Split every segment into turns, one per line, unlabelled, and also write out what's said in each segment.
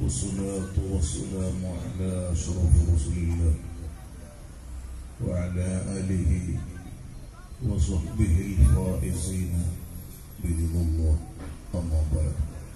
والصلاة والسلام على أشرف رسول الله وعلى آله وصحبه الفائزين برضا الله أما بعد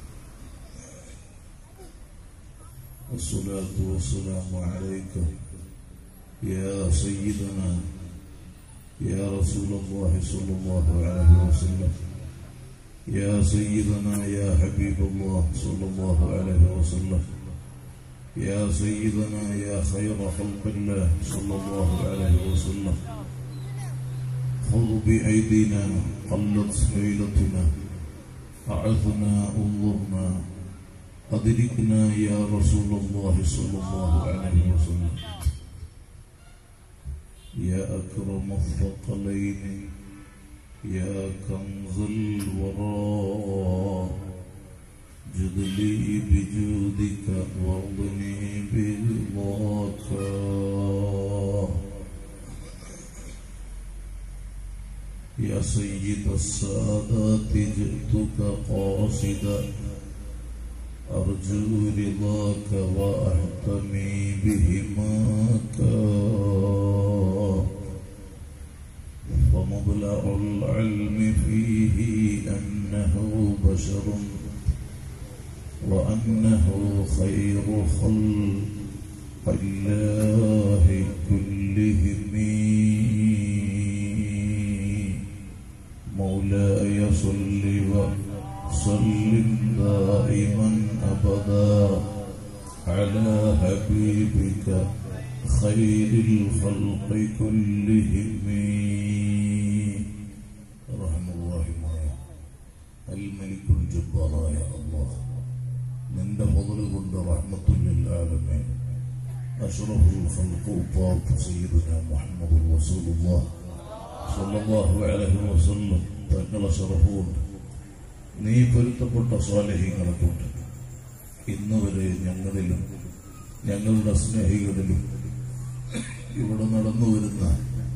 الصلاة والسلام عليك يا سيدنا يا رسول الله صلى الله عليه وسلم يا سيدنا يا حبيب الله صلى الله عليه وسلم يا سيدنا يا خير خلق الله صلى الله عليه وسلم خذ بأيدينا قلت ليلتنا أعثنا انظرنا أدركنا يا رسول الله صلى الله عليه وسلم يا أكرم الثقلين يا كنز الورى جد لي بجودك وارضني برضاك يا سيد السادات جئتك قاصدا أرجو رضاك وأحتمي بهماك ومبلغ العلم فيه أنه بشر وأنه خير خلق الله كلهم مولاي صل وسلم دائما أبدا على حبيبك خير الخلق كلهم رحم الله معي الملك الجبار يا الله من فضل قد رحمة للعالمين أشرف الخلق طاب سيدنا محمد رسول الله صلى الله عليه وسلم തങ്ങളെ ശറഫുണ്ട് നീ പൊരുത്തപ്പെട്ട സ്വാലഹ്യങ്ങളെ കൊണ്ട് ഇന്ന് വരെ ഞങ്ങളിലും ഞങ്ങളുടെ സ്നേഹികളിലും ഇവിടെ നടന്നു വരുന്ന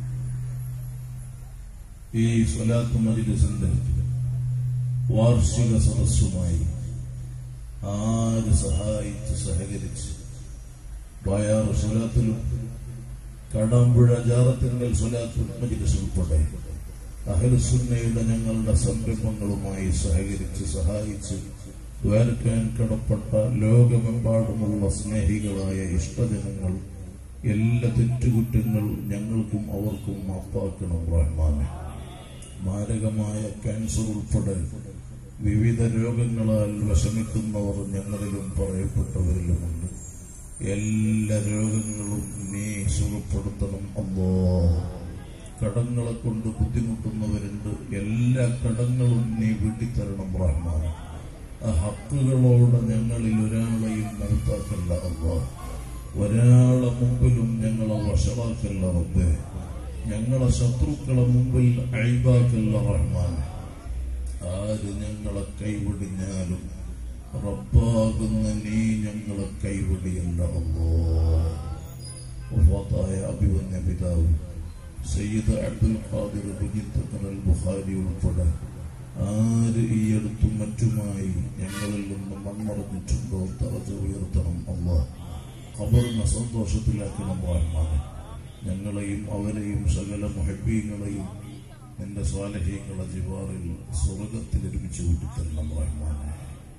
ഈ സ്വലാത്ത് മജിലിസിന്റെ വാർഷിക സദസ്സുമായി ആര് സഹായിച്ച് സഹകരിച്ച് ബായാറ് സ്വലാത്തിലും കടമ്പുഴ ജാറത്തിങ്കൽ സ്വലാത്തുൽ മജിലിസ് ഉൾപ്പെടെ അഹലുസുന്നയുടെ ഞങ്ങളുടെ സംരംഭങ്ങളുമായി സഹകരിച്ച് സഹായിച്ച് ദ്വാരക്കാൻ കടപ്പെട്ട ലോകമെമ്പാടുമുള്ള സ്നേഹികളായ ഇഷ്ടജനങ്ങൾ എല്ലാ തെറ്റുകുറ്റങ്ങൾ ഞങ്ങൾക്കും അവർക്കും മാപ്പാക്കണം റഹ്മാനെ മാരകമായ ക്യാൻസർ ഉൾപ്പെടെ വിവിധ രോഗങ്ങളാൽ വിഷമിക്കുന്നവർ ഞങ്ങളിലും പറയപ്പെട്ടവരിലുമുണ്ട് എല്ലാ രോഗങ്ങളും നീ സുഖപ്പെടുത്തണം അല്ലോ കടങ്ങളെ കൊണ്ട് ബുദ്ധിമുട്ടുന്നവരുണ്ട് എല്ലാ കടങ്ങളും നീ വീട്ടിത്തരണം റഹ്മാൻ ആ ഹക്കുകളോട് ഞങ്ങളിൽ ഒരാളെയും നിർത്താക്കല്ല അല്ലോ ഒരാളെ മുമ്പിലും ഞങ്ങളെ വഷളാക്കല്ല റബ്ബേ ഞങ്ങളെ ശത്രുക്കളെ മുമ്പിൽ അഴിബാക്കല്ല റഹ്മാൻ ആര് ഞങ്ങളെ കൈവിടിഞ്ഞാലും റബ്ബാകുന്ന നീ ഞങ്ങളെ കൈവിടിയല്ല അല്ലോ വഫാത്തായ അഭിവന്യ പിതാവ് സയ്യിദ് അബ്ദുൽ ഖാദിർ ബുജിത്തക്കനൽ ബുഖാരി ഉൾപ്പെടെ ആര് ഈ അടുത്തും മറ്റുമായി ഞങ്ങളിൽ നിന്ന് മൺമറഞ്ഞിട്ടുണ്ടോ തറച്ച് ഉയർത്തണം അല്ല ഖബറിനെ സന്തോഷത്തിലാക്കണം റഹ്മാനെ ഞങ്ങളെയും അവരെയും സകല മുഹബീങ്ങളെയും നിന്റെ സ്വാലഹീങ്ങളെ ജിവാറിൽ സ്വർഗത്തിൽ ഒരുമിച്ച് കൂട്ടിത്തരണം റഹ്മാനെ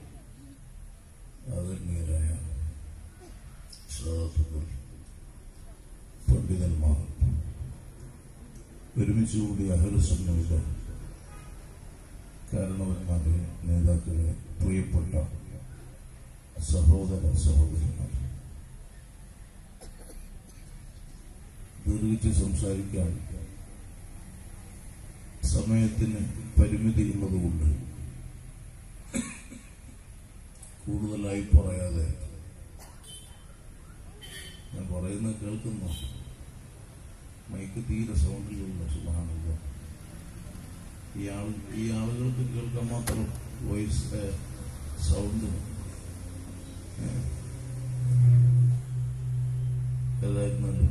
ആദരണീയരായ സാധുക്കൾ പണ്ഡിതന്മാർ ഒരുമിച്ച് കൂടി അഹലസന്നയുടെ കാരണവന്മാരെ നേതാക്കളെ പ്രിയപ്പെട്ട സഹോദര സഹോദരിമാർ ദീർഘിച്ച് സംസാരിക്കാൻ സമയത്തിന് പരിമിതിയുള്ളതുകൊണ്ട് കൂടുതലായി പറയാതെ ഞാൻ പറയുന്നത് കേൾക്കുന്നു മൈക്ക് തീരെ സൗണ്ടിലുള്ള സുഖാണല്ലോ ഈ ആൾ ഈ ആളുകൾക്ക് കേൾക്കാൻ മാത്രം വോയിസ് സൗണ്ട് ഏതായിരുന്നല്ലോ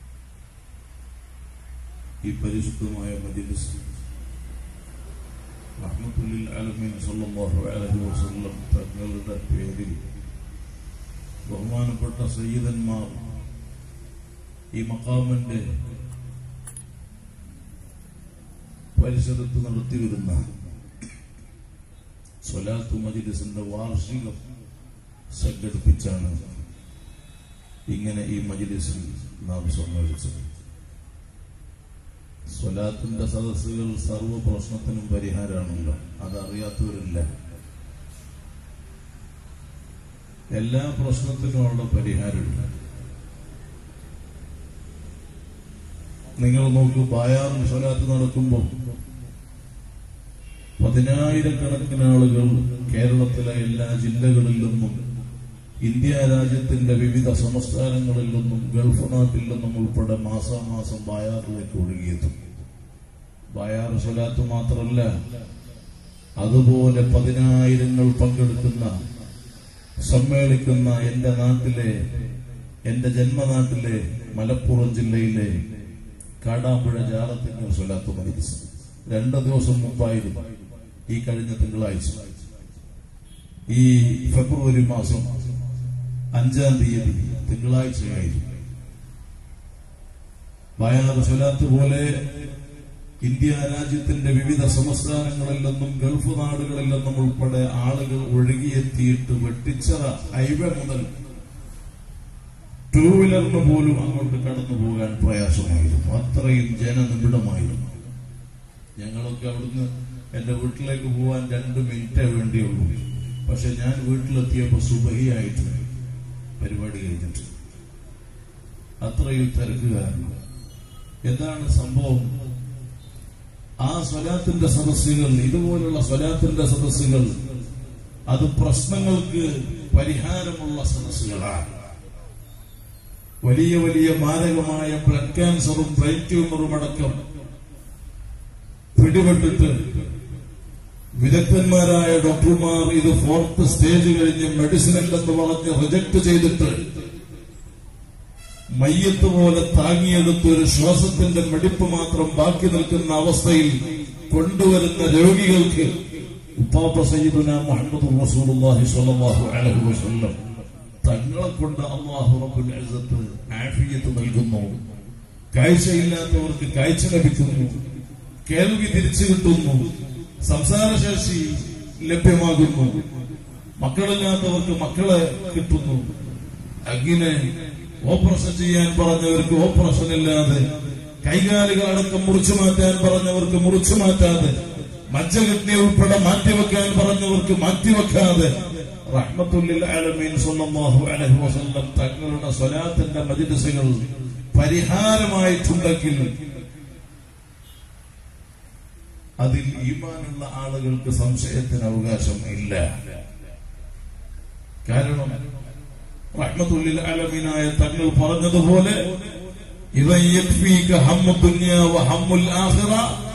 ഈ പരിശുദ്ധമായ മജിലിസ് റഹ്മത്തുല്ലിൽ ആലമീൻ സല്ലല്ലാഹു അലൈഹി വസല്ലം തങ്ങളുടെ പേരിൽ ബഹുമാനപ്പെട്ട സയ്യിദന്മാർ ഈ മക്കാമിന്റെ പരിസരത്ത് നടത്തിവരുന്ന സ്വലാത്തു മജിലിസിന്റെ വാർഷികം സംഘടിപ്പിച്ചാണ് ഇങ്ങനെ ഈ മജിലിസിൽ നാം സമ്മേളിച്ചത് സ്വലാത്തിന്റെ സദസ്സുകൾ സർവ പ്രശ്നത്തിനും പരിഹാരമാണല്ലോ അതറിയാത്തവരില്ല എല്ലാ പ്രശ്നത്തിനുമുള്ള പരിഹാരമില്ല നിങ്ങൾ നോക്കൂ ബായാറിന് സ്വലാത്ത് നടക്കുമ്പോൾ പതിനായിരക്കണക്കിന് ആളുകൾ കേരളത്തിലെ എല്ലാ ജില്ലകളിൽ നിന്നും ഇന്ത്യ രാജ്യത്തിന്റെ വിവിധ സംസ്ഥാനങ്ങളിൽ നിന്നും ഗൾഫ് നാട്ടിൽ നിന്നും ഉൾപ്പെടെ മാസാമാസം ബായാറിലേക്ക് ഒഴുകിയെത്തും ബായാർ സ്വലാത്ത് മാത്രമല്ല അതുപോലെ പതിനായിരങ്ങൾ പങ്കെടുക്കുന്ന സമ്മേളിക്കുന്ന എന്റെ നാട്ടിലെ എന്റെ ജന്മനാട്ടിലെ മലപ്പുറം ജില്ലയിലെ കാടാമ്പുഴ ജാറത്തിങ്ങൾ സ്വലാത്ത് മരിച്ചു രണ്ടു ദിവസം മുമ്പായിരുന്നു ഈ കഴിഞ്ഞ തിങ്കളാഴ്ച ഈ ഫെബ്രുവരി മാസം അഞ്ചാം തീയതി തിങ്കളാഴ്ചയായിരുന്നു വയനാട് സ്വലാത്ത് പോലെ ഇന്ത്യ രാജ്യത്തിന്റെ വിവിധ സംസ്ഥാനങ്ങളിൽ നിന്നും ഗൾഫ് നാടുകളിൽ നിന്നും ഉൾപ്പെടെ ആളുകൾ ഒഴുകിയെത്തിയിട്ട് വെട്ടിച്ചറ ഹൈവേ മുതൽ ടൂ വീലറിന് പോലും അങ്ങോട്ട് കടന്നു പോകാൻ പ്രയാസമായിരുന്നു അത്രയും ജനനിബിഡമായിരുന്നു ഞങ്ങളൊക്കെ അവിടുന്ന് എന്റെ വീട്ടിലേക്ക് പോകാൻ രണ്ട് മിനിറ്റേ വേണ്ടിയുള്ളൂ പക്ഷെ ഞാൻ വീട്ടിലെത്തിയപ്പോ സുബഹിയായിട്ട് പരിപാടി കഴിഞ്ഞിട്ട് അത്രയും തിരക്ക് കാരണം എന്താണ് സംഭവം ആ സ്വലാത്തിന്റെ സദസ്സുകൾ ഇതുപോലുള്ള സ്വലാത്തിന്റെ സദസ്സുകൾ അത് പ്രശ്നങ്ങൾക്ക് പരിഹാരമുള്ള സദസ്സുകളാണ് വലിയ വലിയ മാരകമായ ബ്ലഡ് ക്യാൻസറും ബ്രെയിൻ ട്യൂമറും അടക്കം പിടിപെട്ടിട്ട് വിദഗ്ധന്മാരായ ഡോക്ടർമാർ ഇത് ഫോർത്ത് സ്റ്റേജ് കഴിഞ്ഞ് മെഡിസിൻ അല്ലെന്ന് പറഞ്ഞ് റിജക്ട് ചെയ്തിട്ട് മയ്യത്ത് പോലെ താങ്ങിയെടുത്ത് ഒരു ശ്വാസത്തിന്റെ മെടിപ്പ് മാത്രം ബാക്കി നിൽക്കുന്ന അവസ്ഥയിൽ കൊണ്ടുവരുന്ന രോഗികൾക്ക് ഉപ്പാപ്പ സയ്യിദുന മുഹമ്മദ് റസൂലുള്ളാഹി സ്വല്ലല്ലാഹു അലൈഹി വസല്ലം തങ്ങളെ കൊണ്ട് അള്ളാഹു റബ്ബുൽ ഇസ്സത്ത് ആഫിയത്ത് നൽകുന്നു കാഴ്ചയില്ലാത്തവർക്ക് കാഴ്ച ലഭിക്കുന്നു കേൾവി തിരിച്ചു കിട്ടുന്നു സംസാരശേഷി ലഭ്യമാകുന്നു മക്കളില്ലാത്തവർക്ക് മക്കളെ കിട്ടുന്നു അങ്ങനെ ഓപ്പറേഷൻ ചെയ്യാൻ പറഞ്ഞവർക്ക് ഓപ്പറേഷൻ ഇല്ലാതെ കൈകാലുകൾ അടക്കം മുറിച്ചു മാറ്റാൻ പറഞ്ഞവർക്ക് മുറിച്ചു മാറ്റാതെ മജ്ജകിഡ്നി ഉൾപ്പെടെ മാറ്റിവെക്കാൻ പറഞ്ഞവർക്ക് മാറ്റിവെക്കാതെ റഹ്മത്തുല്ലിൽ ആലമീൻ സല്ലല്ലാഹു അലൈഹി വസല്ലം തങ്ങളുടെ സ്വലാത്തിന്റെ മജ്ലിസുകൾ പരിഹാരമായിട്ടുണ്ടെങ്കിൽ അതിൽ ഈമാനുള്ള ആളുകൾക്ക് സംശയത്തിന് അവകാശം ഇല്ല കാരണം റഹ്മത്തുല്ലിൽ ആലമീനായ തങ്ങൾ പറഞ്ഞതുപോലെ ഇവൻ യക്ഫീക ഹമ്മു ദുനിയ വ ഹമ്മുൽ ആഖിറ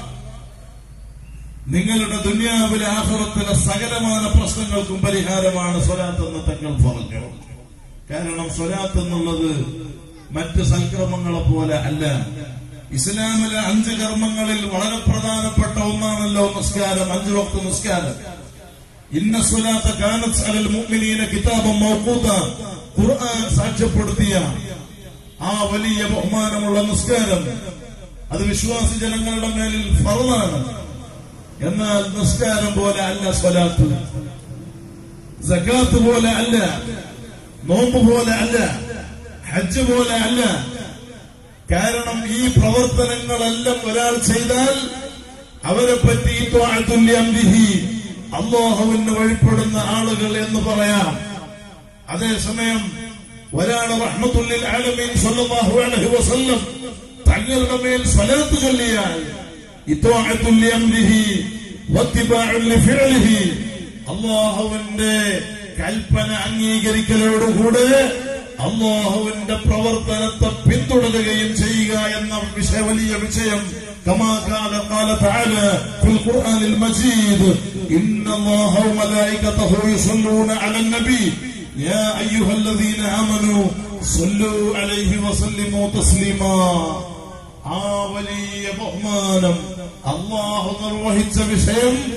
നിങ്ങളുടെ ദുനിയാവിലെ ആഹ്റത്തിലെ സകലമായ പ്രശ്നങ്ങൾക്കും പരിഹാരമാണ് സ്വലാത്ത് എന്ന് തങ്ങൾ പറഞ്ഞു കാരണം സ്വലാത്ത് എന്നുള്ളത് മറ്റ് സംക്രമങ്ങളെ പോലെ അല്ല ഇസ്ലാമിലെ അഞ്ച് കർമ്മങ്ങളിൽ വളരെ പ്രധാനപ്പെട്ട ഒന്നാണല്ലോ നിസ്കാരം അഞ്ചു വക്ത നിസ്കാരം ഇന്ന സ്വലാത്ത കാനത്ത് അലൽ മുഅ്മിനീന കിതാബം മൗഖൂത ഖുർആൻ സാക്ഷ്യപ്പെടുത്തിയ ആ വലിയ ബഹുമാനമുള്ള നിസ്കാരം അത് വിശ്വാസി ജനങ്ങളുടെ മേലിൽ ഫറലാണ് എന്നാൽ നിസ്കാരം പോലെ അല്ല സ്വലാത്ത് സക്കാത്ത് പോലെ അല്ല നോമ്പ് പോലെ അല്ല ഹജ്ജ് പോലെ അല്ല കാരണം ഈ പ്രവർത്തനങ്ങളെല്ലാം ഒരാൾ ചെയ്താൽ അവരെ പറ്റി തുല്യംബിഹി അള്ളാഹുവിന് വഴിപ്പെടുന്ന ആളുകൾ എന്ന് പറയാം അതേസമയം ഒരാൾ റഹ്മത്തുല്ലിൽ ആലമീൻ സല്ലല്ലാഹു അലൈഹി വസല്ലം തങ്ങളുടെ മേൽ സ്വലാത്ത് ചൊല്ലിയാൽ ഇത്വാഅത്തുല്യംബിഹി വത്തിബാഉൽ ലിഫിഅലിഹി അള്ളാഹുവിന്റെ കൽപ്പന അംഗീകരിക്കലോടുകൂടെ അള്ളാഹുവിന്റെ പ്രവർത്തനത്തെ പിന്തുടരുകയും ചെയ്യുക എന്ന വിഷയ വലിയ വിഷയം كما قال قال تعالى في القرآن المجيد إن الله وملائكته يصلون على النبي يا أيها الذين آمنوا صلوا عليه وسلموا تسليما ആ വലിയ ബഹുമാനം അള്ളാഹു നിർവഹിച്ച വിഷയം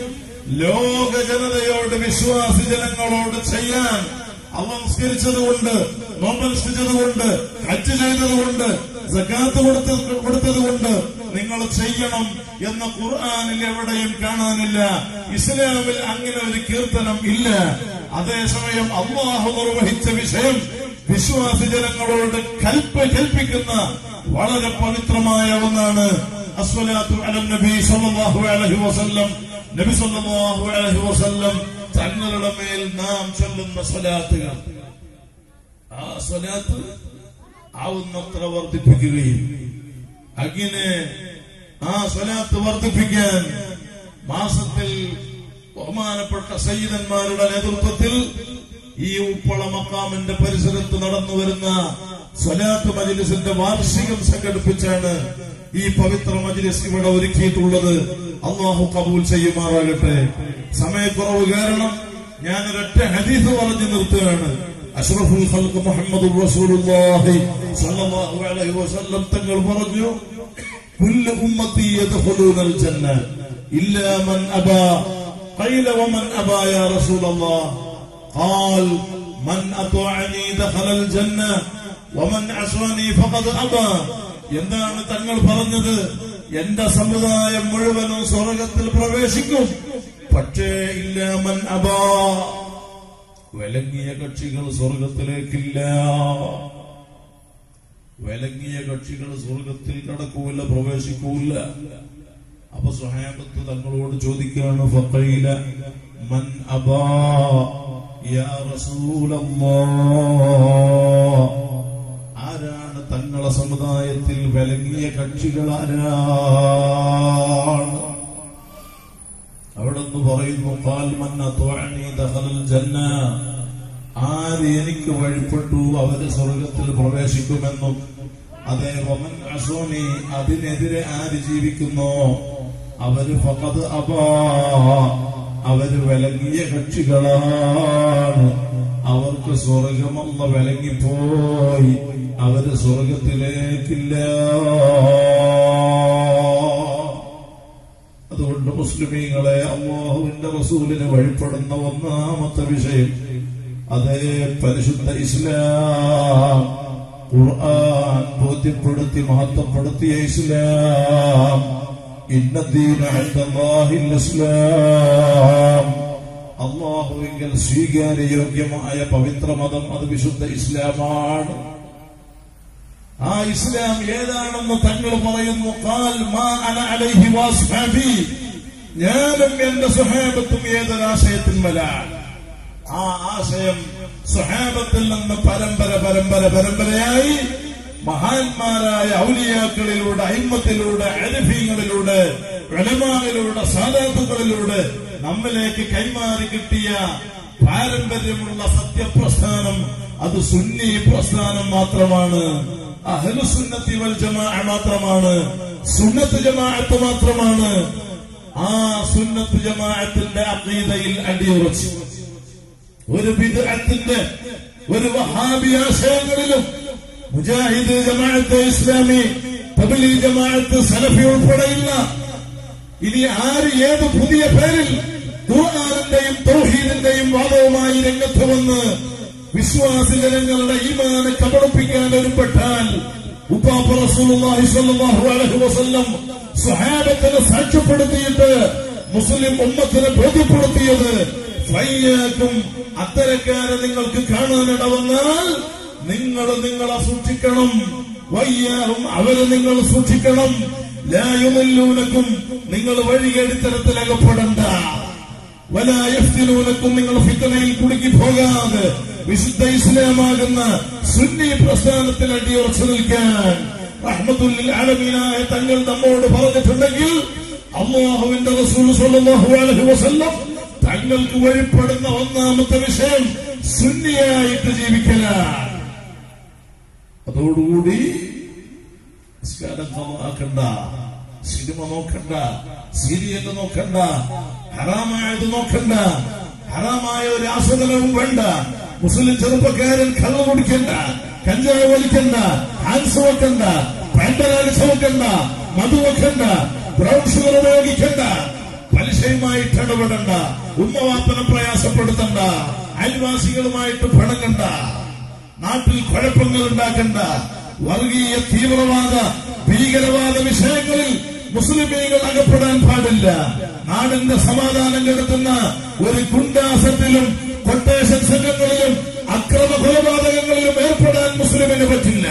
ലോക ജനതയോട് വിശ്വാസി ജനങ്ങളോട് ചെയ്യാൻ അവ സംസ്കരിച്ചതുകൊണ്ട് നോമ്പനുഷ്ഠിച്ചതുകൊണ്ട് ഹജ്ജ് ചെയ്തതുകൊണ്ട് സക്കാത്ത് കൊടുത്ത കൊടുത്തതുകൊണ്ട് നിങ്ങൾ ചെയ്യണം എന്ന ഖുർആാനിൽ എവിടെയും കാണാനില്ല ഇസ്ലാമിൽ അങ്ങനെ ഒരു കീർത്തനം ഇല്ല അതേസമയം അള്ളാഹു നിർവഹിച്ച വിഷയം വിശ്വാസി ജനങ്ങളോട് കൽപ്പ കൽപ്പിക്കുന്ന വളരെ പവിത്രമായ ഒന്നാണ് അസ്വലാത്തു അല നബി സല്ലല്ലാഹു അലൈഹി വസല്ലം നബി സല്ലല്ലാഹു അലൈഹി വസല്ലം തങ്ങളുടെ മേൽ നാം ചൊല്ലുന്ന സ്വലാത്തുകൾ ആ സ്വലാത്ത് ആവുന്നത്ര വർദ്ധിപ്പിക്കുകയും അങ്ങനെ ആ സ്വലാത്ത് വർദ്ധിപ്പിക്കാൻ മാസത്തിൽ ബഹുമാനപ്പെട്ട സയ്യിദന്മാരുടെ നേതൃത്വത്തിൽ ഈ ഉപ്പള മക്കാമിന്റെ പരിസരത്ത് നടന്നു വരുന്ന സ്വലാത്ത് മജ്ലിസിന്റെ വാർഷികം സംഘടിപ്പിച്ചാണ് ഈ പവിത്ര മജ്ലിസ് ഇവിടെ ഒരുക്കിയിട്ടുള്ളത് അള്ളാഹു കബൂൽ ചെയ്യുമാറാകട്ടെ സമയക്കുറവ് കാരണം ഞാൻ ഒരൊറ്റ ഹദീസ് പറഞ്ഞു നിർത്തുകയാണ് അഷ്റഫുൽ ഖൽഖ് മുഹമ്മദ് റസൂലുള്ളാഹി സ്വല്ലല്ലാഹു അലൈഹി വസല്ലം തങ്ങൾ പറഞ്ഞു കുല്ല ഉമ്മത്തി യദ്ഖുലൂനൽ ജന്ന ഇല്ലാ മൻ അബാ قيل ومن أبى يا رسول الله قال من أطاعني دخل الجنة ومن عصاني فقد أبى എന്താണ് തങ്ങൾ പറഞ്ഞത് എന്റെ സമുദായം മുഴുവനും സ്വർഗത്തിൽ പ്രവേശിക്കും പക്ഷേ ഇല്ല മൻ അബാ വിലങ്ങിയ കക്ഷികൾ സ്വർഗത്തിലേക്കില്ല വിലങ്ങിയ കക്ഷികൾ സ്വർഗത്തിൽ കടക്കൂല പ്രവേശിക്കൂല അപ്പൊ സുഹാബത്ത് തങ്ങളോട് ചോദിക്കുകയാണ് ഫഖീല മൻ അബാ യാ റസൂലല്ലാഹ് ആരാണ് തങ്ങളെ സമുദായത്തിൽ വിലങ്ങിയ കക്ഷികൾ ആരാണ് അവിടെ നിന്ന് പറയുന്നു "ഖാൽ മൻ അത്വഅനി ദഖലൽ ജന്ന ആര് എനിക്ക് വഴിപ്പെട്ടു അവര് സ്വർഗത്തിൽ പ്രവേശിക്കുമെന്നും അതേ വമൻ അസോനി അതിനെതിരെ ആര് ജീവിക്കുന്നോ അവര് ഫഖദ് അബാ അവര് വിലങ്ങിയ കക്ഷികളാണ് അവർക്ക് സ്വർഗമല്ല വിലങ്ങിപ്പോയി അവര് സ്വർഗത്തിലേക്കില്ല അതുകൊണ്ട് മുസ്ലിമീങ്ങളെ അള്ളാഹുവിന്റെ റസൂലിന് വഴിപ്പെടുന്ന ഒന്നാമത്തെ വിഷയം അതേ പരിശുദ്ധ ഇസ്ലാം ഖുർആൻ ബോധ്യപ്പെടുത്തി മഹത്വപ്പെടുത്തിയ ഇസ്ലാം ഇന്നദ്ദീന ഇൻദല്ലാഹിൽ ഇസ്ലാം അള്ളാഹുവിങ്കൽ സ്വീകാര്യയോഗ്യമായ പവിത്ര മതം അത് വിശുദ്ധ ഇസ്ലാമാണ് ആ ഇസ്ലാം ഏതാണെന്ന് തങ്ങൾ പറയുന്നു ഖാൽ മാ അന അലൈഹി വാസ്ഹാബി ഞാനും എന്റെ സുഹാബത്തും ഏതൊരാശയത്തിന്മലാണ് ആ ആശയം സുഹാബത്തിൽ നിന്ന് പരമ്പര പരമ്പര പരമ്പരയായി മഹാന്മാരായ ഔലിയാക്കളിലൂടെ അയിമത്തിലൂടെ അരഫീങ്ങളിലൂടെ വെളമാവിലൂടെ സാധാത്തുക്കളിലൂടെ നമ്മിലേക്ക് കൈമാറി കിട്ടിയ പാരമ്പര്യമുള്ള സത്യപ്രസ്ഥാനം അത് സുന്നി പ്രസ്ഥാനം മാത്രമാണ് അഹ്ലുസുന്നത്തി വൽ ജമാഅ മാത്രമാണ് സുന്നത്ത് ജമാഅത്ത് മാത്രമാണ് ആ സുന്നത്ത് ജമാഅത്തിന്റെ അഖീദയിൽ അടിയുറച്ചു ഒരു വിദഅത്തിന്റെ ഒരു വഹാബി ആശയങ്ങളിലും മുജാഹിദ് ജമാഅത്ത് ഇസ്ലാമി തബ്ലീ ജമാഅത്ത് സലഫി ഉൾപ്പെടെയില്ല ഇനി ആര് ഏത് പുതിയ പേരിൽ ഖുർആാനിന്റെയും തൗഹീദിന്റെയും വാദവുമായി രംഗത്ത് വന്ന് വിശ്വാസി ജനങ്ങളുടെ ഈമാനെ കബളിപ്പിക്കാൻ ഒരുപ്പെട്ടാൽ ഉപ്പാപ്പ റസൂലുള്ളാഹി സ്വല്ലല്ലാഹു അലൈഹി വസല്ലം സ്വഹാബത്തിനെ സാക്ഷ്യപ്പെടുത്തിയിട്ട് മുസ്ലിം ഉമ്മത്തിനെ ബോധ്യപ്പെടുത്തിയത് ഫയ്യാക്കും അത്തരക്കാരെ നിങ്ങൾക്ക് കാണാനിട വന്നാൽ നിങ്ങൾ നിങ്ങളെ സൂക്ഷിക്കണം വയ്യാറും അവരെ നിങ്ങൾ സൂക്ഷിക്കണം ലായുമല്ലൂനക്കും നിങ്ങൾ വഴികേടിത്തരത്തിൽ അകപ്പെടണ്ട വലായഫ്തിലൂനക്കും നിങ്ങൾ ഫിത്തനയിൽ കുടുക്കി പോകാതെ വിശുദ്ധ ഇസ്ലാമാകുന്ന സുന്നി പ്രസ്ഥാനത്തിൽ അടിയുറച്ചു നിൽക്കാൻ റഹ്മത്തുല്ലിൽ ആലമീനായ തങ്ങൾ നമ്മോട് പറഞ്ഞിട്ടുണ്ടെങ്കിൽ അള്ളാഹുവിന്റെ റസൂൽ സ്വല്ലല്ലാഹു അലൈഹി വസല്ലം തങ്ങൾക്ക് വഴിപ്പെടുന്ന ഒന്നാമത്തെ വിഷയം സുന്നിയായിട്ട് ജീവിക്കലാണ് അതോടുകൂടി നിസ്കാരം ആക്കണ്ട സിനിമ നോക്കണ്ട സീരിയൽ നോക്കണ്ട ഹറാമായത് നോക്കണ്ട ഹറാമായ ഒരു ആസ്വദനവും വേണ്ട മുസ്ലിം ചെറുപ്പക്കാരൻ കള്ള കുടിക്കണ്ട കഞ്ചാവ് വലിക്കണ്ട ഹാൻസ് വെക്കണ്ട പാൻപരാഗ് ചവക്കണ്ട മധു വെക്കണ്ട ബ്രൗൺ ഷുഗർ ഉപയോഗിക്കണ്ട പലിശയുമായിട്ട് ഇടപെടണ്ട ഉമ്മവാപ്പനെ പ്രയാസപ്പെടുത്തണ്ട അയൽവാസികളുമായിട്ട് പണങ്ങണ്ട നാട്ടിൽ കുഴപ്പങ്ങൾ ഉണ്ടാക്കണ്ട വർഗീയ തീവ്രവാദ ഭീകരവാദ വിഷയങ്ങളിൽ മുസ്ലിമീങ്ങൾ അകപ്പെടാൻ പാടില്ല നാടിന്റെ സമാധാനം കെടുത്തുന്ന ഒരു ഗുണ്ടാസത്തിലും കൊട്ടേഷൻ സംഘങ്ങളിലും അക്രമ കൊലപാതകങ്ങളിലും ഏർപ്പെടാൻ മുസ്ലിമിന് പറ്റില്ല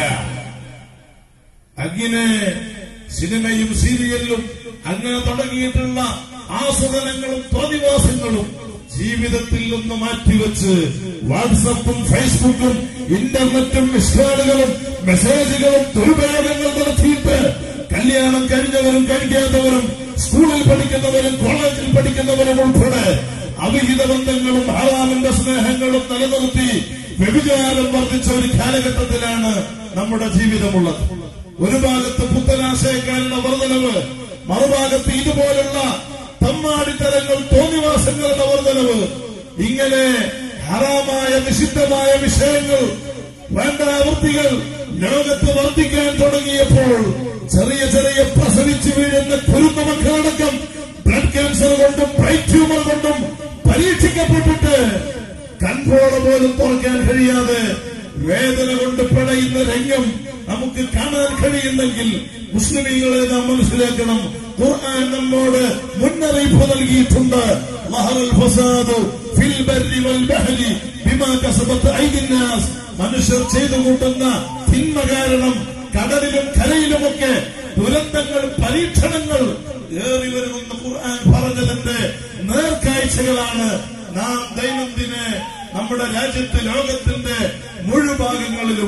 അങ്ങനെ സിനിമയും സീരിയലിലും അങ്ങനെ തുടങ്ങിയിട്ടുള്ള ആസ്വദനങ്ങളും തോന്നിവാസങ്ങളും ജീവിതത്തിൽ നിന്ന് മാറ്റിവെച്ച് വാട്സപ്പും ഫേസ്ബുക്കും ഇന്റർനെറ്റും മിസ്കാളുകളും മെസ്സേജുകളും ദുരുപയോഗങ്ങൾ നടത്തിയിട്ട് കല്യാണം കഴിഞ്ഞവരും കഴിക്കാത്തവരും സ്കൂളിൽ പഠിക്കുന്നവരും കോളേജിൽ പഠിക്കുന്നവരും ഉൾപ്പെടെ അവിഹിത ബന്ധങ്ങളും ഹറാമിന്റെ സ്നേഹങ്ങളും നിലനിർത്തി വ്യഭിചാരം വർദ്ധിച്ച ഒരു കാലഘട്ടത്തിലാണ് നമ്മുടെ ജീവിതമുള്ളത് ഒരു ഭാഗത്ത് പുത്തനാശയക്കാരുടെ വർധനവ് മറുഭാഗത്ത് ഇതുപോലുള്ള തമ്മാടിത്തരങ്ങൾ തോന്നിവാസങ്ങളുടെ വർധനവ് ഇങ്ങനെ ഹറാമായ നിഷിദ്ധമായ വിഷയങ്ങൾ വേണ്ടാവൃത്തികൾ ലോകത്ത് വർദ്ധിക്കാൻ തുടങ്ങിയപ്പോൾ ചെറിയ ചെറിയ പ്രസവിച്ചു വീഴുന്ന കുരുന്ന മക്കളടക്കം ബ്ലഡ് ക്യാൻസർ കൊണ്ടും ബ്രൈറ്റ് ട്യൂമർ കൊണ്ടും പരീക്ഷിക്കപ്പെട്ടിട്ട് കൺട്രോള് പോലും തുറക്കാൻ കഴിയാതെ വേദന കൊണ്ട് പിടയുന്ന രംഗം നമുക്ക് കാണാൻ കഴിയുന്നെങ്കിൽ മുസ്ലിമീങ്ങളെ നാം മനസ്സിലാക്കണം ഖുർആൻ നമ്മോട് മുന്നറിയിപ്പ് നൽകിയിട്ടുണ്ട് ലഹറൽ ഫസാദു ഫിൽ ബർരി വൽ ബഹരി ബിമാ കസബത്ത് ഐദിൻ നാസ് മനുഷ്യർ ചെയ്തു കൂട്ടുന്ന തിന്മ കാരണം കടലിലും കരയിലുമൊക്കെ ദുരന്തങ്ങൾ പരീക്ഷണങ്ങൾ ഏറി വരുമെന്ന് ഖുർആൻ പറഞ്ഞതിന്റെ നേർക്കാഴ്ചകളാണ് നാം ദൈനംദിന നമ്മുടെ രാജ്യത്തെ ലോകത്തിന്റെ മുഴുഭാഗങ്ങളിലും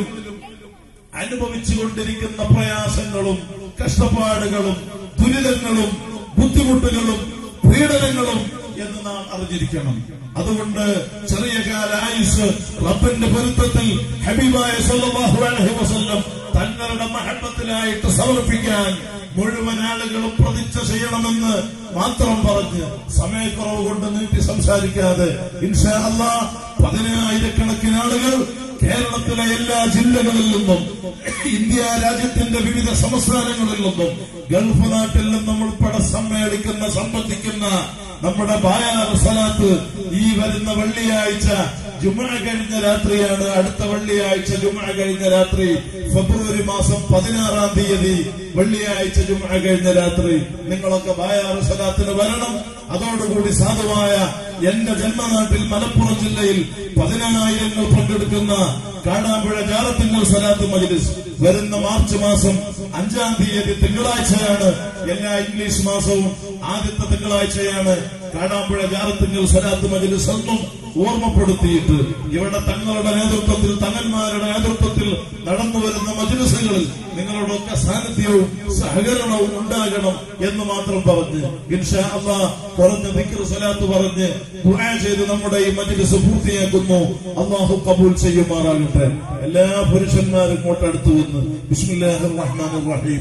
അനുഭവിച്ചുകൊണ്ടിരിക്കുന്ന പ്രയാസങ്ങളും കഷ്ടപ്പാടുകളും ദുരിതങ്ങളും ബുദ്ധിമുട്ടുകളും പീഡനങ്ങളും എന്ന് നാം അറിഞ്ഞിരിക്കണം അതുകൊണ്ട് ചെറിയ കാല ആയുസ് റബ്ബിന്റെ പൊരുത്തത്തിൽ ഹബീബായ സല്ലല്ലാഹു അലൈഹി വസല്ലം തങ്ങളുടെ മഹബത്തിലായിട്ട് സമർപ്പിക്കാൻ മുഴുവൻ ആളുകളും പ്രതിജ്ഞ ചെയ്യണമെന്ന് മാത്രം പറഞ്ഞ് സമയക്കുറവ് കൊണ്ട് നീട്ടി സംസാരിക്കാതെ ഇൻഷാ അല്ലാ പതിനായിരക്കണക്കിന് ആളുകൾ കേരളത്തിലെ എല്ലാ ജില്ലകളിൽ നിന്നും ഇന്ത്യ രാജ്യത്തിന്റെ വിവിധ സംസ്ഥാനങ്ങളിൽ നിന്നും ഗൾഫ് നാട്ടിൽ നിന്നും ഉൾപ്പെടെ സമ്മേളിക്കുന്ന സംബന്ധിക്കുന്ന നമ്മുടെ ബായാർ സലാത്ത് ഈ വരുന്ന വെള്ളിയാഴ്ച ജുമ കഴിഞ്ഞ രാത്രിയാണ് അടുത്ത വെള്ളിയാഴ്ച ജുമ കഴിഞ്ഞ രാത്രി ഫെബ്രുവരി മാസം പതിനാറാം തീയതി വെള്ളിയാഴ്ച ജുമ കഴിഞ്ഞ രാത്രി നിങ്ങളൊക്കെ ബായാർ സലാത്തിന് വരണം അതോടുകൂടി സാധുവായ എന്റെ ജന്മനാട്ടിൽ മലപ്പുറം ജില്ലയിൽ പതിനായിരങ്ങൾ പങ്കെടുക്കുന്ന കാടാമ്പുഴ ജാറത്തിങ്ങൾ സലാത്ത് മജ്ലിസ് വരുന്ന മാർച്ച് മാസം അഞ്ചാം തീയതി തിങ്കളാഴ്ചയാണ് എല്ലാ ഇംഗ്ലീഷ് മാസവും ആദ്യത്തെ തിങ്കളാഴ്ചയാണ് കാടാമ്പുഴ ജാറത്തിങ്ങൾ സലാത്ത് മജ്ലിസ് എന്നും ഓർമ്മപ്പെടുത്തിയിട്ട് ഇവിടെ തങ്ങളുടെ നേതൃത്വത്തിൽ തങ്ങന്മാരുടെ നേതൃത്വത്തിൽ നടന്നു വരുന്ന മജ്ലിസുകളിൽ നിങ്ങളുടെയൊക്കെ സാന്നിധ്യവും സഹകരണവും ഉണ്ടാകണം എന്ന് മാത്രം പറഞ്ഞ് ഇൻഷാ അള്ളാ കുറഞ്ഞ ദിക്ർ സലാത്ത് പറഞ്ഞ് ദുആ ചെയ്ത് നമ്മുടെ ഈ മജ്ലിസ് പൂർത്തിയാക്കുന്നു അള്ളാഹു കബൂൽ ചെയ്യുമാറാകട്ടെ എല്ലാ പുരുഷന്മാരും ഇങ്ങോട്ട് അടുത്തു വന്ന് ബിസ്മില്ലാഹിർ റഹ്മാനിർ റഹീം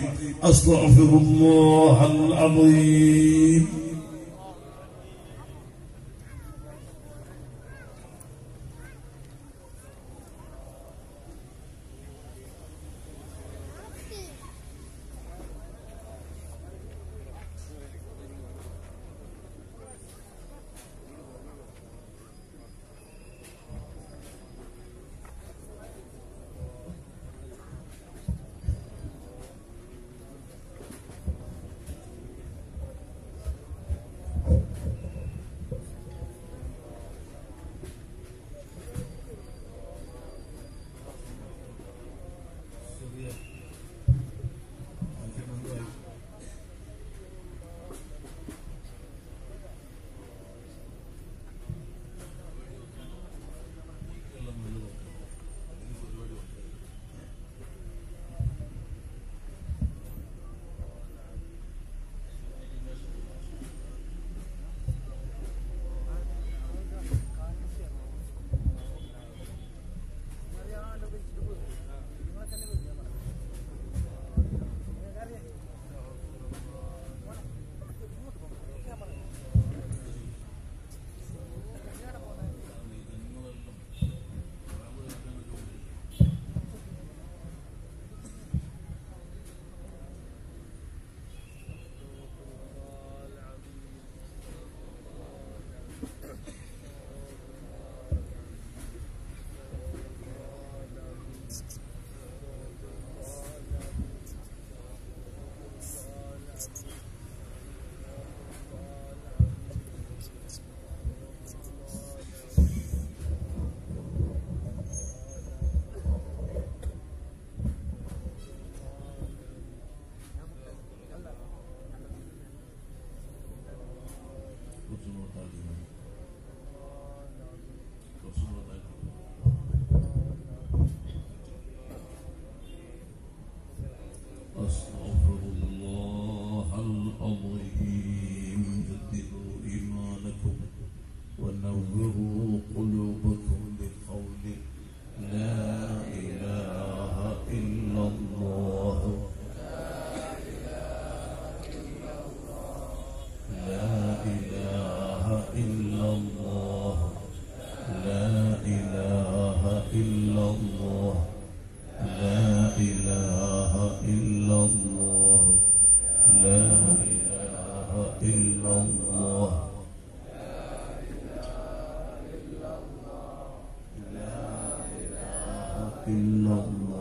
അസ്തഗ്ഫിറുല്ലാഹൽ അളീം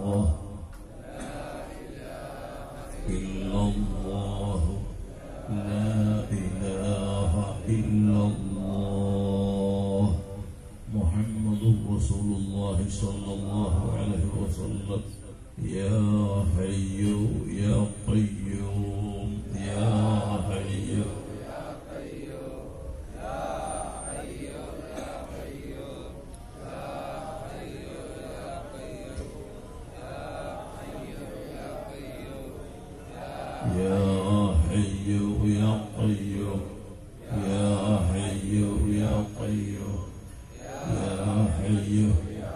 الله إلا الله لا إله إلا الله محمد رسول الله صلى الله عليه وسلم يا حي يا قيوم يا حي يا حي يا قيوم يا حي يا قيوم يا حي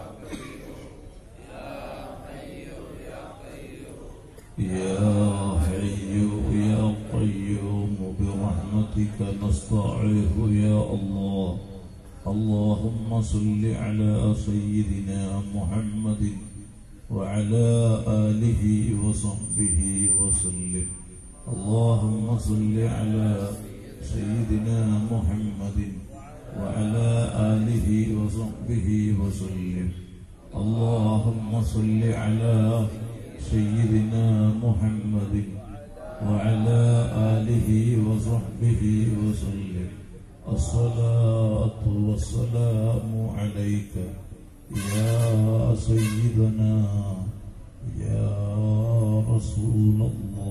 يا حي يا قيوم برحمتك نستعيذ يا الله اللهم صل على سيدنا محمد وعلى آله وصحبه وسلم اللهم صل على سيدنا محمد وعلى آله وصحبه وسلم اللهم صل على سيدنا محمد وعلى آله وصحبه وسلم الصلاة والسلام عليك يا سيدنا يا رسول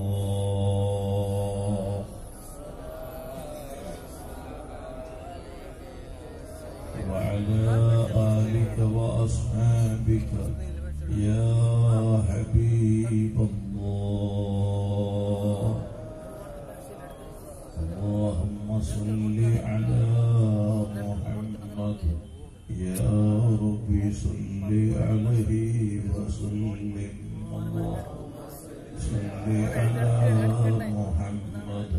الله وعلى آلك وأصحابك يا حبيب الله اللهم صل على محمد يا ربي صل عليه وسلم اللهم صل على محمد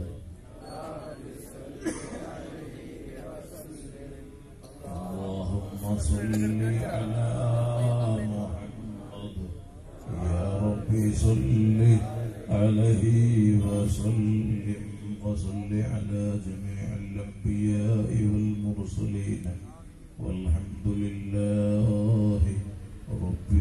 اللهم صل على محمد يا ربي صل عليه وسلم وصل على جميع الأنبياء والمرسلين والحمد لله رب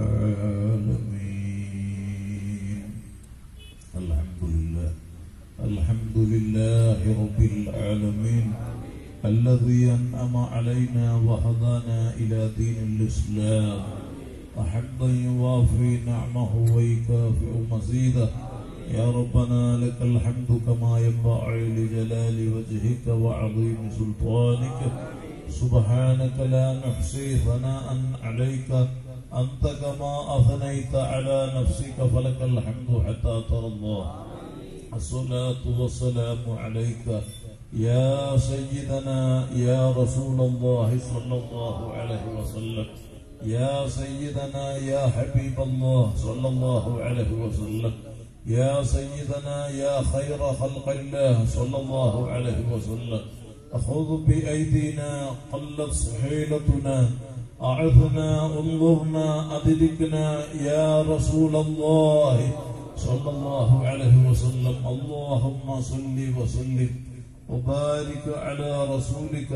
العالمين الحمد لله الحمد لله رب العالمين الذي أنعم علينا وهدانا إلى دين الإسلام وحمدا يوافي نعمه ويكافئ مزيده يا ربنا لك الحمد كما ينبغي لجلال وجهك وعظيم سلطانك سبحانك لا نحصي ثناء عليك أنت كما أثنيت على نفسك فلك الحمد حتى ترى الله الصلاة والسلام عليك يا سيدنا يا رسول الله صلى الله عليه وسلم يا سيدنا يا حبيب الله صلى الله عليه وسلم يا سيدنا يا خير خلق الله صلى الله عليه وسلم أخذ بأيدينا قلت حيلتنا أعثنا انظرنا أدركنا يا رسول الله صلى الله عليه وسلم اللهم صل وسلم وبارك على رسولك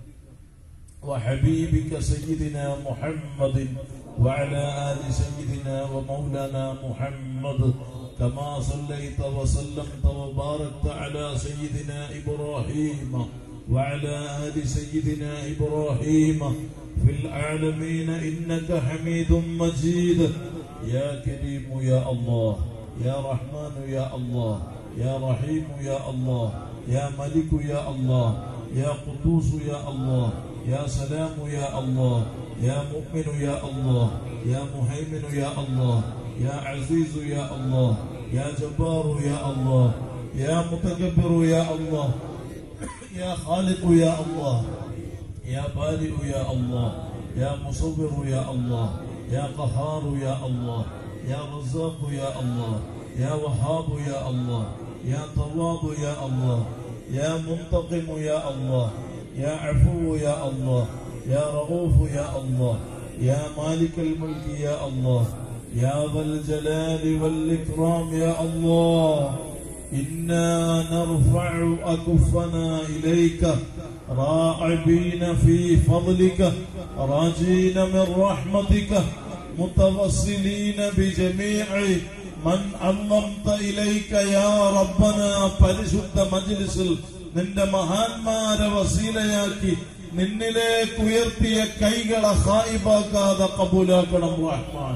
وحبيبك سيدنا محمد وعلى آل سيدنا ومولانا محمد كما صليت وسلمت وباركت على سيدنا إبراهيم وعلى آل سيدنا إبراهيم في العالمين إنك حميد مجيد يا كريم يا الله يا رحمن يا الله يا رحيم يا الله يا ملك يا الله يا قدوس يا الله يا سلام يا الله يا مؤمن يا الله يا مهيمن يا الله يا عزيز يا الله يا جبار يا الله يا متكبر يا الله يا خالق يا الله يا بارئ يا الله يا مصور يا الله يا قهار يا الله يا رزاق يا الله يا وهاب يا الله يا تواب يا الله يا منتقم يا الله يا عفو يا الله يا رؤوف يا الله يا مالك الملك يا الله يا ذا الجلال والإكرام يا الله إنا نرفع أكفنا إليك راعبين في فضلك راجين من رحمتك متوسلين بجميع من علمت إليك يا ربنا പരിശുദ്ധ മജ്ലിസിൽ നിന്റെ മഹാന്മാരെ വസീലയാക്കി നിന്നിലേക്ക് ഉയർത്തിയ കൈകളെ ഹായിബാക്കാതെ കബൂലാക്കണം റഹ്മാൻ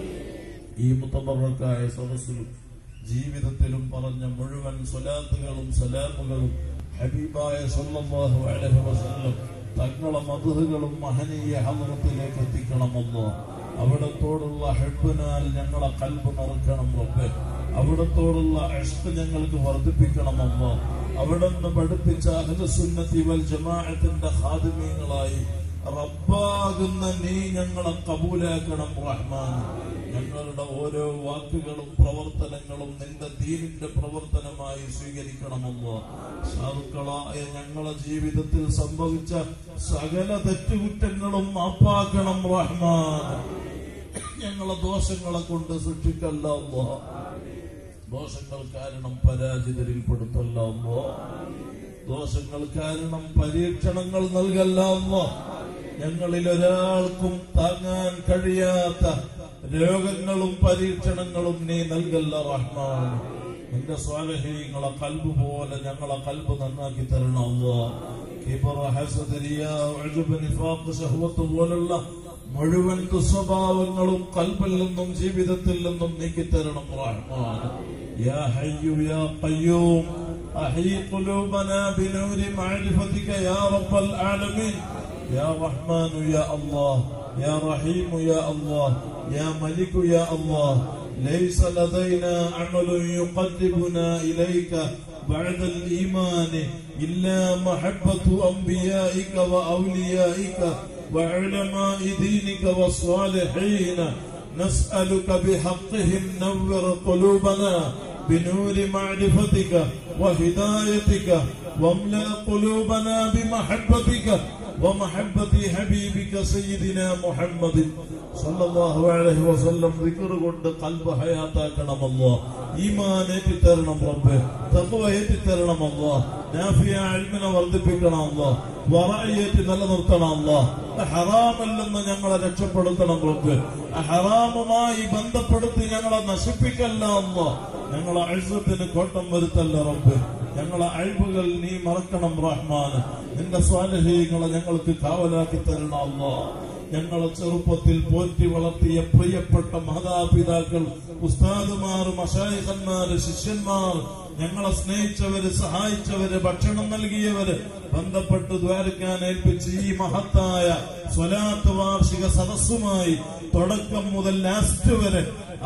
ഈ മുത്തബറക്കായ സദസ്സിലും ജീവിതത്തിലും പറഞ്ഞ മുഴുവൻ സ്വലാത്തുകളും സലാമുകളും ഹബീബായ സല്ലല്ലാഹു അലൈഹി വസല്ലം തങ്ങളെ മധുഹുകളും മഹനീയ ഹദ്റത്തിലേക്ക് എത്തിക്കണമല്ലോ അവിടത്തോടുള്ള ഹെബിനാൽ ഞങ്ങളെ കൽബ് നിറക്കണം റബ്ബെ അവിടത്തോടുള്ള അഷ്ട് ഞങ്ങൾക്ക് വർദ്ധിപ്പിക്കണമല്ലോ അവിടുന്ന് പഠിപ്പിച്ച അഹ്ലുസുന്നത്തി വൽ ജമാഅത്തിന്റെ ഖാദിമീങ്ങളായി റബ്ബാകുന്ന നീ ഞങ്ങളെ കബൂലാക്കണം റഹ്മാൻ ഞങ്ങളുടെ ഓരോ വാക്കുകളും പ്രവർത്തനങ്ങളും നിന്റെ ദീനിന്റെ പ്രവർത്തനമായി സ്വീകരിക്കണമല്ലോ സാധുക്കളായ ഞങ്ങളെ ജീവിതത്തിൽ സംഭവിച്ച സകല തെറ്റുകുറ്റങ്ങളും മാപ്പാക്കണം റഹ്മാൻ ഞങ്ങളെ ദോഷങ്ങളെ കൊണ്ട് സൃഷ്ടിക്കല്ലോ ദോഷങ്ങൾ കാരണം പരാജിതരിൽപ്പെടുത്തല്ലോ ദോഷങ്ങൾ കാരണം പരീക്ഷണങ്ങൾ നൽകല്ലോ ഞങ്ങളിൽ ഒരാൾക്കും താങ്ങാൻ കഴിയാത്ത രോഗങ്ങളും പരീക്ഷണങ്ങളും നീ നൽകല്ല റഹ്മാൻ നിന്റെ സ്വാലഹീങ്ങളെ കൽബ് പോലെ ഞങ്ങളെ കൽബ് നന്നാക്കി തരണമല്ലോ കിബറ ഹസദ് റിയാ ഉജ്ബ് നിഫാഖ് ശഹ്വത്ത് പോലുള്ള മുഴുവൻ ദുസ്വഭാവങ്ങളും കൽബിൽ നിന്നും ജീവിതത്തിൽ നിന്നും നീക്കിത്തരണം റഹ്മാൻ യാ ഹയ്യു യാ ഖയ്യൂം أحيي قلوبنا بنور معرفتك يا رب العالمين يا رحمن يا الله يا رحيم يا الله يا ملك يا الله ليس لدينا عمل يقربنا إليك بعد الإيمان إلا محبة أنبيائك وأوليائك وعلماء دينك والصالحين نسألك بحقهم نور قلوبنا بنور معرفتك وهدايتك واملأ قلوبنا بمحبتك ومحبة حبيبك سيدنا محمد صلى الله عليه وسلم ذكر കൊണ്ട് കൽബ് ഹയാത്താക്കണമല്ലോ ഈമാൻ ഏറ്റിത്തരണം റബ്ബ് തഖ്വ ഏറ്റിത്തരണമല്ലോ നാഫിയ ഇൽമിനെ വർദ്ധിപ്പിക്കണമല്ലോ വറഅയേറ്റ് നിലനിർത്തണമല്ലോ ഹറാമിൽ നിന്ന് ഞങ്ങളെ രക്ഷപ്പെടുത്തണം റബ്ബ് ഹറാമുമായി ബന്ധപ്പെടുത്തി ഞങ്ങളെ നശിപ്പിക്കല്ല അല്ലോ ഞങ്ങളെ അഴുസത്തിന് കോട്ടം വരുത്തല്ല റബ്ബ് ഞങ്ങളെ അഴിവുകൾ നീ മറക്കണം റഹ്മാൻ നിന്റെ സ്വാലഹീങ്ങളെ ഞങ്ങൾക്ക് കാവലാക്കി തരണം അല്ലോ ഞങ്ങളെ ചെറുപ്പത്തിൽ പോറ്റി വളർത്തിയ പ്രിയപ്പെട്ട മാതാപിതാക്കൾ ഉസ്താദുമാർ മഷായിഖന്മാര് ശിഷ്യന്മാർ ഞങ്ങളെ സ്നേഹിച്ചവര് സഹായിച്ചവര് ഭക്ഷണം നൽകിയവര് ബന്ധപ്പെട്ട് ദ്വാരക്കാൻ ഏൽപ്പിച്ച് ഈ മഹത്തായ സ്വലാത്ത് വാർഷിക സദസ്സുമായി തുടക്കം മുതൽ ലാസ്റ്റ് വരെ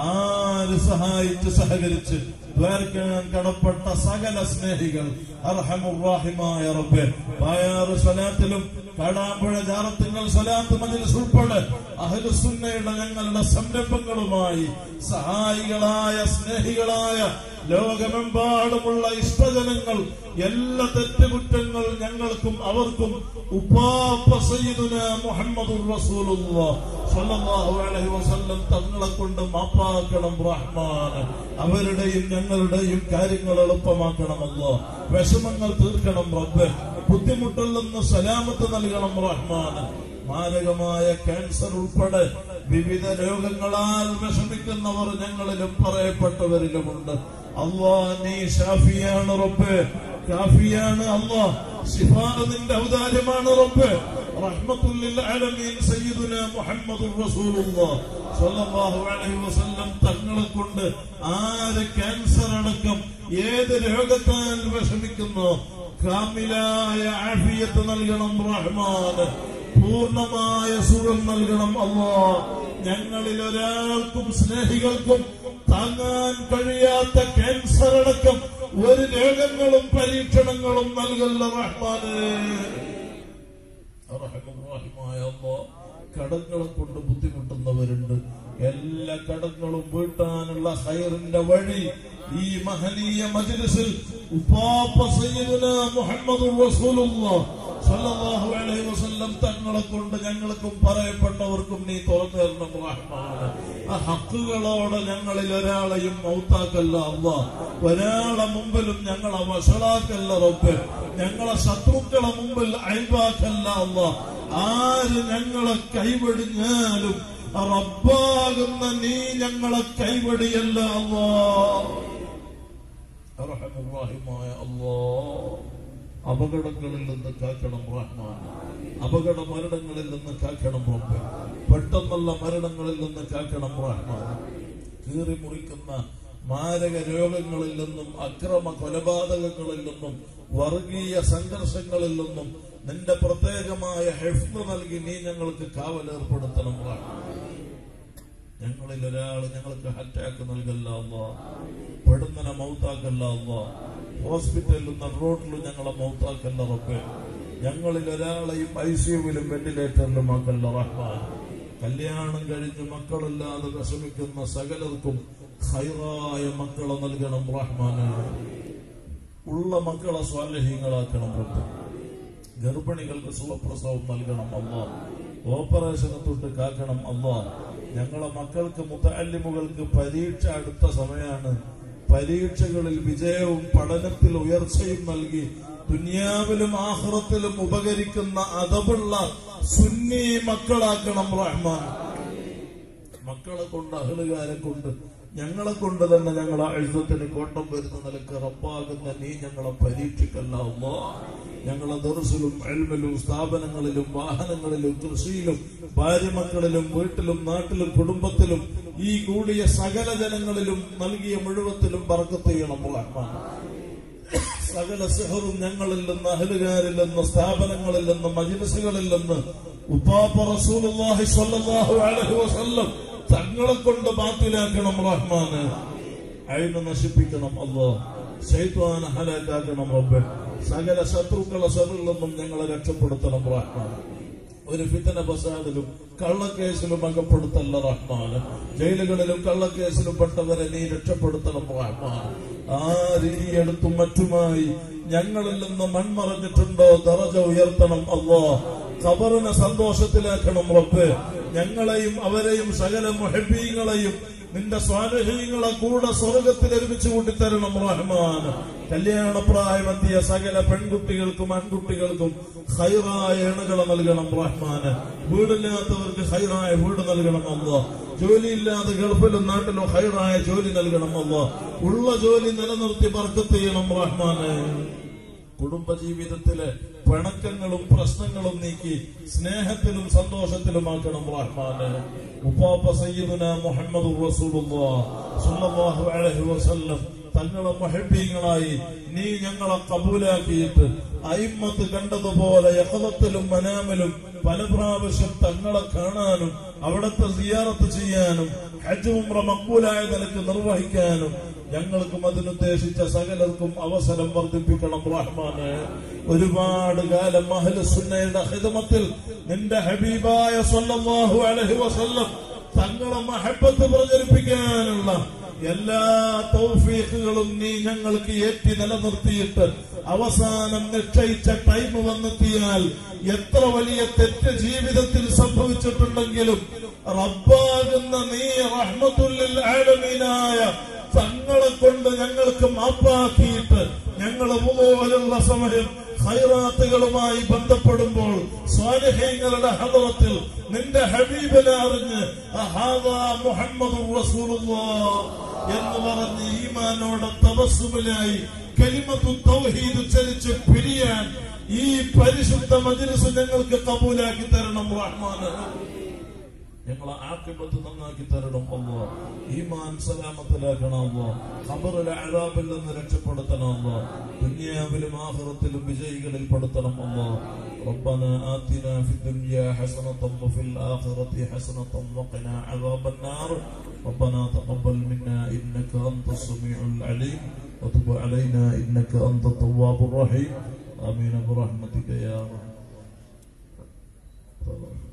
ആര് സഹായിച്ച് സഹകരിച്ച് ദ്വാരക്കാൻ കടപ്പെട്ട സകല സ്നേഹികൾ അർഹമുറാഹിമായ റബ്ബെ പായാറ് സ്വലാത്തിലും കാടാമ്പുഴ ജാറത്തിങ്ങൾ സ്വലാത്ത് മജിൽസ് ഉൾപ്പെടെ അഹ്ലുസുന്നയുടെ ഞങ്ങളുടെ സംരംഭങ്ങളുമായി സഹായികളായ സ്നേഹികളായ ലോകമെമ്പാടുമുള്ള ഇഷ്ടജനങ്ങൾ എല്ലാ തെറ്റുകുറ്റങ്ങൾ ഞങ്ങൾക്കും അവർക്കും ഉപ്പാപ്പ സയ്യിദുന മുഹമ്മദുർ റസൂലുള്ളാഹ് സ്വല്ലല്ലാഹു അലൈഹി വസല്ലം തങ്ങളെ കൊണ്ട് മാപ്പാക്കണം റഹ്മാൻ അവരുടെയും ഞങ്ങളുടെയും കാര്യങ്ങൾ എളുപ്പമാക്കണമല്ലോ വിഷമങ്ങൾ തീർക്കണം റബ്ബ് ബുദ്ധിമുട്ടിൽ നിന്ന് സലാമത്ത് നൽകണം റഹ്മാൻ മാരകമായ ക്യാൻസർ ഉൾപ്പെടെ വിവിധ രോഗങ്ങളാൽ വിഷമിക്കുന്നവർ ഞങ്ങളിലും പറയപ്പെട്ടവരിലുമുണ്ട് അള്ളാ നീ ഷാഫിയാണ് റബ്ബ് കാഫിയാണ് അള്ളാ ശിഫാ നിന്റെ ഔദാര്യമാണ് റബ്ബ് റഹ്മത്തുല്ലിൽ ആലമീൻ സയ്യിദുന മുഹമ്മദുർ റസൂലുള്ളാഹ് സ്വല്ലല്ലാഹു അലൈഹി വസല്ലം തങ്ങളെ കൊണ്ട് ആര് ക്യാൻസർ അടക്കം ഏത് രോഗത്താൽ വിഷമിക്കുന്നു കാമിലായ ആഫിയത്ത് നൽകണം റഹ്മാൻ പൂർണ്ണമായ സുഖം നൽകണം അള്ളാ ഞങ്ങളിൽ ഒരാൾക്കും സ്നേഹികൾക്കും താങ്ങാൻ കഴിയാത്ത ക്യാൻസർ അടക്കം ഒരു രോഗങ്ങളും പരീക്ഷണങ്ങളും നൽകല്ല റഹ്മാന് റഹ്മാനുമായ അള്ളാ കടങ്ങളെ കൊണ്ട് ബുദ്ധിമുട്ടുന്നവരുണ്ട് എല്ലാ കടങ്ങളും വീട്ടാനുള്ള ഹൈറിന്റെ വഴി ഈ മഹനീയ മജ്ലിസിൽ ഉപ്പാപ്പ സയ്യിദുന മുഹമ്മദ് റസൂലുള്ളാഹ് സല്ലല്ലാഹു അലൈഹി വസല്ലം തങ്ങളെ കൊണ്ട് ഞങ്ങൾക്കും പറയപ്പെട്ടവർക്കും നീ തുറന്നു തരണം റഹ്മാൻ ആ ഹക്കുകളോട് ഞങ്ങളിൽ ഒരാളെയും മൗത്താക്കല്ല അല്ല ഒരാളെ മുമ്പിലും ഞങ്ങളെ വഷളാക്കല്ല റബ്ബ് ഞങ്ങളെ ശത്രുക്കളെ മുമ്പിൽ അയൽവാക്കല്ല അല്ല ആര് ഞങ്ങളെ കൈവെടിഞ്ഞാലും റബ്ബാകുന്ന നീ ഞങ്ങളെ കൈവടിയല്ല അല്ലാ അർഹമുറാഹിമായ അല്ലാ അപകടങ്ങളിൽ നിന്ന് കാക്കണം റഹ്മാൻ അപകട മരണങ്ങളിൽ നിന്ന് കാക്കണം റബ്ബ് പെട്ടെന്നുള്ള മരണങ്ങളിൽ നിന്ന് കാക്കണം റഹ്മാൻ കീറി മുറിക്കുന്ന മാരക രോഗങ്ങളിൽ നിന്നും അക്രമ കൊലപാതകങ്ങളിൽ നിന്നും വർഗീയ സംഘർഷങ്ങളിൽ നിന്നും നിന്റെ പ്രത്യേകമായ ഹെഫ്മ നൽകി നീ ഞങ്ങൾക്ക് കാവലേർപ്പെടുത്തണം റഹ്മാൻ ഞങ്ങളിൽ ഒരാൾ ഞങ്ങൾക്ക് അറ്റാക്ക് നൽകല്ല അല്ലാ പെടുന്നനെ മൗത്താക്കല്ല അല്ലാ ഹോസ്പിറ്റലിലും റോഡിലും ഞങ്ങളെ മൗത്താക്കല്ല റബ്ബെ ഞങ്ങളിൽ ഒരാളെയും ഐ സിയുവിലും വെന്റിലേറ്ററിലും ആക്കല്ല റഹ്മാൻ കല്യാണം കഴിഞ്ഞ് മക്കളില്ലാതെ വിഷമിക്കുന്ന സകലർക്കും ഹൈറായ മക്കളെ നൽകണം റഹ്മാന് ഉള്ള മക്കളെ സ്വാലഹീങ്ങളാക്കണം റബ്ബെ ഗർഭിണികൾക്ക് സുഖപ്രസവം നൽകണം അല്ലാ ഓപ്പറേഷനെ തൊട്ട് കാക്കണം അല്ലാ ഞങ്ങളെ മക്കൾക്ക് മുത്തല്ലിമുകൾക്ക് പരീക്ഷ അടുത്ത സമയമാണ് പരീക്ഷകളിൽ വിജയവും പഠനത്തിൽ ഉയർച്ചയും നൽകി ദുനിയാവിലും ആഹ്റത്തിലും ഉപകരിക്കുന്ന അതവുള്ള സുന്നി മക്കളാക്കണം റഹ്മാൻ മക്കളെ കൊണ്ട് അഹലുകാരെ കൊണ്ട് ഞങ്ങളെ കൊണ്ട് തന്നെ ഞങ്ങളെ എഴുതത്തിന് കോട്ടം വരുന്ന നിലക്ക് റബ്ബാകുന്ന നീ ഞങ്ങളെ പരീക്ഷിക്കല്ല അല്ലാ ഞങ്ങളെ ദർസിലും എൽമിലും സ്ഥാപനങ്ങളിലും വാഹനങ്ങളിലും കൃഷിയിലും ഭാര്യമക്കളിലും വീട്ടിലും നാട്ടിലും കുടുംബത്തിലും ഈ കൂടിയ സകല ജനങ്ങളിലും നൽകിയ മുഴുവത്തിലും പറക്കത്ത് ചെയ്യണം റഹ്മാൻ സകല സിഹറും ഞങ്ങളിൽ നിന്ന് അഹലുകാരിൽ നിന്ന് സ്ഥാപനങ്ങളിൽ നിന്ന് മജിലിസുകളിൽ നിന്ന് ഉപ്പാപ്പ റസൂലുള്ളാഹി സ്വല്ലല്ലാഹു അലൈഹി വസല്ലം തങ്ങളെ കൊണ്ട് ബാത്തിലാക്കണം റഹ്മാന് അഴിന് നശിപ്പിക്കണം അല്ലോ ശൈത്വാന ഹലാക്കാക്കണം റബ്ബെ സകല ശത്രുക്കളെ ശറിൽ നിന്നും ഞങ്ങളെ രക്ഷപ്പെടുത്തണം റഹ്മാൻ ഒരു ഫിത്തന ഫസാദിലും കള്ളക്കേസിലും അകപ്പെടുത്തല്ല റഹ്മാൻ ജയിലുകളിലും കള്ളക്കേസിലും പെട്ടവരെ നീ രക്ഷപ്പെടുത്തണം റഹ്മാൻ ആര് ഈ അടുത്തും മറ്റുമായി ഞങ്ങളിൽ നിന്ന് മൺമറഞ്ഞിട്ടുണ്ടോ ദറജ ഉയർത്തണം അല്ലോ ഖബറിനെ സന്തോഷത്തിലാക്കണം റബ്ബ് ഞങ്ങളെയും അവരെയും സകല മുഹബീങ്ങളെയും നിന്റെ സ്വാരഹീങ്ങളെ കൂടെ സ്വർഗത്തിൽ ഒരുമിച്ച് കൂട്ടിത്തരണം റഹ്മാൻ കല്യാണപ്രായമെത്തിയ സകല പെൺകുട്ടികൾക്കും ആൺകുട്ടികൾക്കും ഹൈറായ ഇണകളെ നൽകണം റഹ്മാന് വീടില്ലാത്തവർക്ക് ഹൈറായ വീട് നൽകണം അല്ലോ ജോലിയില്ലാതെ ഗൾഫിലും നാട്ടിലും ഹൈറായ ജോലി നൽകണം അല്ലോ ഉള്ള ജോലി നിലനിർത്തി ബർക്കത്ത് ചെയ്യണം റഹ്മാന് കുടുംബജീവിതത്തിലെ പിണക്കങ്ങളും പ്രശ്നങ്ങളും നീക്കി സ്നേഹത്തിലും സന്തോഷത്തിലുമാക്കണം റഹ്മാന് ഉപ്പാപ്പ സയ്യിദുന മുഹമ്മദ് റസൂലുള്ളാഹു അലൈഹി വസല്ലം തങ്ങളെ മഹബീങ്ങളായി നീ ഞങ്ങളെ കബൂലാക്കിയിട്ട് അയിമ്മത്ത് കണ്ടതുപോലെ യഹദത്തിലും മനാമിലും പല പ്രാവശ്യം തങ്ങളെ കാണാനും അവിടത്തെ സിയാറത്ത് ചെയ്യാനും ഹജ്ജ് ഉംറ മക്ബൂലായ നിലക്ക് നിർവഹിക്കാനും ഞങ്ങൾക്കും അതിനുദ്ദേശിച്ച സകലർക്കും അവസരം വർദ്ധിപ്പിക്കണം റഹ്മാന് ഒരുപാട് കാലം മഹലുസുന്നയുടെ ഹിദമത്തിൽ നിന്റെ ഹബീബായ സല്ലല്ലാഹു അലൈഹി വസല്ലം തങ്ങളെ മഹബത്ത് പ്രചരിപ്പിക്കാനുള്ള എല്ലാ തൗഫീഖുകളും നീ ഞങ്ങൾക്ക് ഏറ്റി നിലനിർത്തിയിട്ട് അവസാനം നിശ്ചയിച്ച ടൈം വന്നെത്തിയാൽ എത്ര വലിയ തെറ്റ് ജീവിതത്തിൽ സംഭവിച്ചിട്ടുണ്ടെങ്കിലും റബ്ബാകുന്ന നീ റഹ്മത്തുല്ലിൽ ആലമീനായ തങ്ങളെ കൊണ്ട് ഞങ്ങൾക്ക് മാപ്പാക്കിയിട്ട് ഞങ്ങൾ പോലുള്ള സമയം ഹൈറാത്തുകളുമായി ബന്ധപ്പെടുമ്പോൾ സ്വാലിഹ്യങ്ങളുടെ ഹദറത്തിൽ നിന്റെ ഹബീബിനെ അറിഞ്ഞ് അഹാദാ മുഹമ്മദ് എന്ന് പറഞ്ഞ് ഈമാനോടെ തപസ്സുമിലായി കലിമത്തു തൗഹീദ് ഉച്ചരിച്ച് പിരിയാൻ ഈ പരിശുദ്ധ മജ്ലിസ് ഞങ്ങൾക്ക് കബൂലാക്കി തരണം റഹ്മാന് ഞങ്ങളെ ആക്കിബത്ത് നന്നാക്കി തരണം അല്ലോ ഈമാൻ സലാമത്തിലാക്കണം അല്ലോ ഖബറിലെ അഴാബിൽ നിന്ന് രക്ഷപ്പെടുത്തണം അല്ലോ ദുനിയാവിലും ആഹ്റത്തിലും വിജയികളിൽ പെടുത്തണം അല്ലോ ربنا آتنا في الدنيا حسنة وفي الآخرة حسنة وقنا عذاب النار ربنا تقبل منا إنك أنت السميع العليم وتب علينا إنك أنت التواب الرحيم آمين برحمتك يا رب